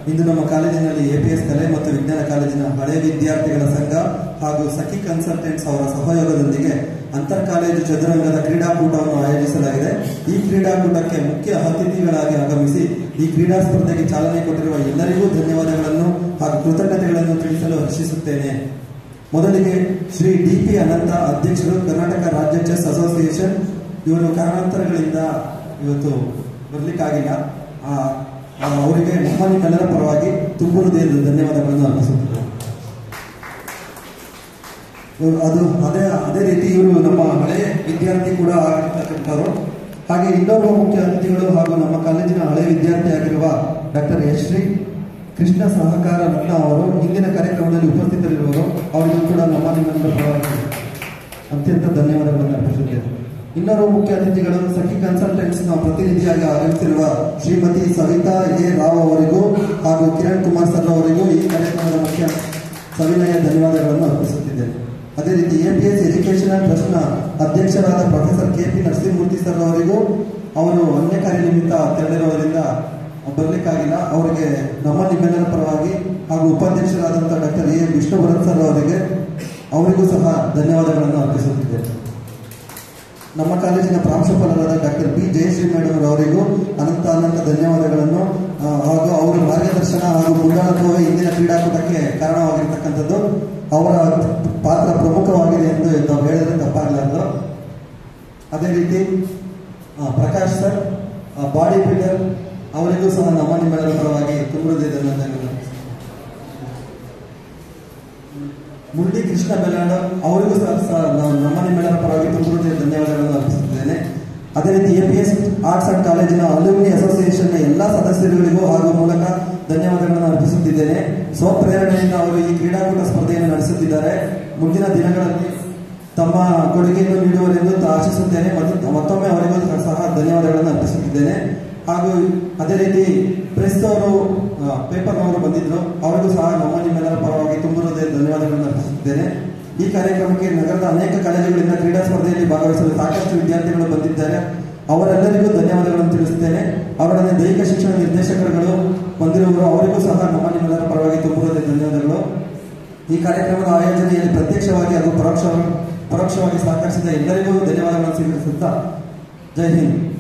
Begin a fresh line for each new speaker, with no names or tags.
ಇಂದು ನಮ್ಮ ಕಾಲೇಜಿನಲ್ಲಿ ಎಪಿಎಸ್ ಕಲೆ ಮತ್ತು ವಿಜ್ಞಾನ ಕಾಲೇಜಿನ ಹಳೆಯ ವಿದ್ಯಾರ್ಥಿಗಳ ಸಂಘ ಹಾಗೂ ಸಖಿ ಕನ್ಸಲ್ಟೆಂಟ್ಸ್ ಅವರ ಸಹಯೋಗದೊಂದಿಗೆ ಅಂತರ್ ಕಾಲೇಜು ಚದುರಂಗದ ಕ್ರೀಡಾಕೂಟವನ್ನು ಆಯೋಜಿಸಲಾಗಿದೆ ಈ ಕ್ರೀಡಾಕೂಟಕ್ಕೆ ಮುಖ್ಯ ಅತಿಥಿಗಳಾಗಿ ಆಗಮಿಸಿ ಈ ಕ್ರೀಡಾ ಸ್ಪರ್ಧೆಗೆ ಚಾಲನೆ ಕೊಟ್ಟಿರುವ ಎಲ್ಲರಿಗೂ ಧನ್ಯವಾದಗಳನ್ನು ಹಾಗೂ ಕೃತಜ್ಞತೆಗಳನ್ನು ತಿಳಿಸಲು ಹರ್ಷಿಸುತ್ತೇನೆ ಮೊದಲಿಗೆ ಶ್ರೀ ಡಿ ಪಿ ಅನಂತ ಅಧ್ಯಕ್ಷರು ಕರ್ನಾಟಕ ರಾಜ್ಯ ಚೆಸ್ ಅಸೋಸಿಯೇಷನ್ ಇವರು ಕಾರಣಾಂತರಗಳಿಂದ ಇವತ್ತು ಬರ್ಲಿಕ್ಕಾಗಿಲ್ಲ ಆ, ಆ, ಅವರಿಗೆ ನಮ್ಮ ನಿಮ್ಮೆಲ್ಲರ ಪರವಾಗಿ ತುಂಬ ಹೃದಯದ ಧನ್ಯವಾದಗಳನ್ನು ಅರ್ಪಿಸುತ್ತೇನೆ ಇವ್ರು ಅದು ಅದೇ ಅದೇ ರೀತಿ ಇವರು ನಮ್ಮ ಹಳೆಯ ವಿದ್ಯಾರ್ಥಿ ಕೂಡ ಆಗಿರ್ತಕ್ಕಂಥವ್ರು ಹಾಗೆ ಇನ್ನೊಬ್ಬ ಮುಖ್ಯ ಅತಿಥಿಗಳು ಹಾಗೂ ನಮ್ಮ ಕಾಲೇಜಿನ ಹಳೆಯ ವಿದ್ಯಾರ್ಥಿ ಆಗಿರುವ ಡಾಕ್ಟರ್ ಎಸ್ ಶ್ರೀ ಕೃಷ್ಣ ಸಹಕಾರ ರತ್ನ ಅವರು ಇಂದಿನ ಕಾರ್ಯಕ್ರಮದಲ್ಲಿ ಉಪಸ್ಥಿತರಿರುವರು ಅವರಿಗೂ ಕೂಡ ನಮ್ಮ ನಿಮ್ಮೆಲ್ಲರ ಪರವಾಗಿ ಅತ್ಯಂತ ಧನ್ಯವಾದಗಳನ್ನು ಅರ್ಪಿಸುತ್ತೇನೆ ಇನ್ನೋರ್ವ ಮುಖ್ಯ ಅತಿಥಿಗಳು ಸಖಿ ಕನ್ಸಲ್ಟೆಂಟ್ಸ್ ನ ಪ್ರತಿನಿಧಿಯಾಗಿ ಆಗಮಿಸಿರುವ ಶ್ರೀಮತಿ ಸವಿತಾ ಎ ರಾವ್ ಅವರಿಗೂ ಹಾಗೂ ಕಿರಣ್ ಕುಮಾರ್ ಸರ್ ಅವರಿಗೂ ಈ ಕಾರ್ಯಕ್ರಮದ ಮುಖ್ಯ ಸವಿನಯ ಧನ್ಯವಾದಗಳನ್ನು ಅರ್ಪಿಸುತ್ತಿದ್ದೇನೆ ಅದೇ ರೀತಿ ಎಪಿಎಸ್ ಎಜುಕೇಶನಲ್ ಟ್ರಸ್ಟ್ನ ಅಧ್ಯಕ್ಷರಾದ professor K P Narasimhamurthy sir ಅವರಿಗೂ ಅವರು ಅನ್ಯ ಕಾರ್ಯ ನಿಮಿತ್ತ ತೆರಳಿರುವುದರಿಂದ ಬರಲಿಕ್ಕಾಗಿಲ್ಲ ಅವರಿಗೆ ನಮ್ಮ ನಿಮ್ಮೆಲ್ಲರ ಪರವಾಗಿ ಹಾಗೂ ಉಪಾಧ್ಯಕ್ಷರಾದಂಥ ಡಾಕ್ಟರ್ ಎ ವಿಷ್ಣುಭರತ್ ಸರ್ ಅವರಿಗೆ ಅವರಿಗೂ ಸಹ ಧನ್ಯವಾದಗಳನ್ನು ಅರ್ಪಿಸುತ್ತಿದ್ದೇನೆ ನಮ್ಮ ಕಾಲೇಜಿನ ಪ್ರಾಂಶುಪಾಲರಾದ ಡಾಕ್ಟರ್ ಬಿ ಜಯಶ್ರೀ ಮೇಡಮ್ ಅವರಿಗೂ ಅನಂತ ಅನಂತ ಧನ್ಯವಾದಗಳನ್ನು ಆ, ಹಾಗೂ ಅವರ ಮಾರ್ಗದರ್ಶನ ಹಾಗೂ ಮುಂದಾಳತ್ವವೇ ಇಂದಿನ ಕ್ರೀಡಾಕೂಟಕ್ಕೆ ಕಾರಣವಾಗಿರ್ತಕ್ಕಂಥದ್ದು ಅವರ ಪಾತ್ರ ಪ್ರಮುಖವಾಗಿದೆ ಎಂದು ನಾವು ಹೇಳಿದ್ರೆ ತಪ್ಪಾಗಲಾರದು ಅದೇ ರೀತಿ ಆ, ಪ್ರಕಾಶ್ ಸರ್ ಬಾಡಿ ಬಿಲ್ಡರ್ ಅವರಿಗೂ ಸಹ ನಮ್ಮ ನಿಮ್ಮೆಲ್ಲರ ಪರವಾಗಿ ತುಂಬ ಧನ್ಯವಾದಗಳು ಮುರಳಿ ಕೃಷ್ಣ ಬೆಲ್ಲಾಡ ಅವರಿಗೂ ಸಹ ಸಹ ನಾವು ನಮ್ಮ ನಿಮ್ಮೆಲ್ಲರ ಪರವಾಗಿ ತುಂಬ ಧನ್ಯವಾದಗಳನ್ನು ಅರ್ಪಿಸುತ್ತಿದ್ದೇನೆ ಅದೇ ರೀತಿ ಎಪಿಎಸ್ ಆರ್ಟ್ಸ್ ಅಂಡ್ ಕಾಲೇಜಿನ ಅಲ್ಯೂಮಿನಿ ಅಸೋಸಿಯೇಷನ್ನ ಎಲ್ಲ ಸದಸ್ಯರುಗಳಿಗೂ ಹಾಗೂ ಮೂಲಕ ಧನ್ಯವಾದಗಳನ್ನು ಅರ್ಪಿಸುತ್ತಿದ್ದೇನೆ ಸ್ವಪ್ರೇರಣೆಯಿಂದ ಅವರು ಈ ಕ್ರೀಡಾಕೂಟ ಸ್ಪರ್ಧೆಯನ್ನು ನಡೆಸುತ್ತಿದ್ದಾರೆ ಮುಂದಿನ ದಿನಗಳಲ್ಲಿ ತಮ್ಮ ಕೊಡುಗೆಯನ್ನು ನೀಡುವರೆಂದು ಆಶಿಸುತ್ತೇನೆ ಮತ್ತು ಮತ್ತೊಮ್ಮೆ ಅವರಿಗೂ ಸಹ ಧನ್ಯವಾದಗಳನ್ನು ಅರ್ಪಿಸುತ್ತಿದ್ದೇನೆ ಹಾಗೂ ಅದೇ ರೀತಿ ಪ್ರೆಸ್ ಅವರು ಪೇಪರ್ನವರು ಬಂದಿದ್ರು ಅವರಿಗೂ ಸಹ ನಮ್ಮ ನಿಮ್ಮೆಲ್ಲರ ಪರವಾಗಿ ತುಂಬ ಹೃದಯ ಧನ್ಯವಾದಗಳನ್ನು ಅರ್ಪಿಸುತ್ತಿದ್ದೇನೆ ಈ ಕಾರ್ಯಕ್ರಮಕ್ಕೆ ನಗರದ ಅನೇಕ ಕಾಲೇಜುಗಳಿಂದ ಕ್ರೀಡಾ ಸ್ಪರ್ಧೆಯಲ್ಲಿ ಭಾಗವಹಿಸಲು ಸಾಕಷ್ಟು ವಿದ್ಯಾರ್ಥಿಗಳು ಬಂದಿದ್ದಾರೆ ಅವರೆಲ್ಲರಿಗೂ ಧನ್ಯವಾದಗಳನ್ನು ತಿಳಿಸುತ್ತೇನೆ ಅವರೊಡನೆ ದೈಹಿಕ ಶಿಕ್ಷಣ ನಿರ್ದೇಶಕರುಗಳು ಬಂದಿರುವವರು ಅವರಿಗೂ ಸಹ ನಮ್ಮ ನಿಮ್ಮೆಲ್ಲರ ಪರವಾಗಿ ತುಂಬ ಹೃದಯ ಧನ್ಯವಾದಗಳು ಈ ಕಾರ್ಯಕ್ರಮದ ಆಯೋಜನೆಯಲ್ಲಿ ಪ್ರತ್ಯಕ್ಷವಾಗಿ ಹಾಗೂ ಪರೋಕ್ಷ ಪರೋಕ್ಷವಾಗಿ ಸಹಕರಿಸಿದ ಎಲ್ಲರಿಗೂ ಧನ್ಯವಾದಗಳನ್ನು ಸ್ವೀಕರಿಸುತ್ತಾ ಜೈ ಹಿಂದ್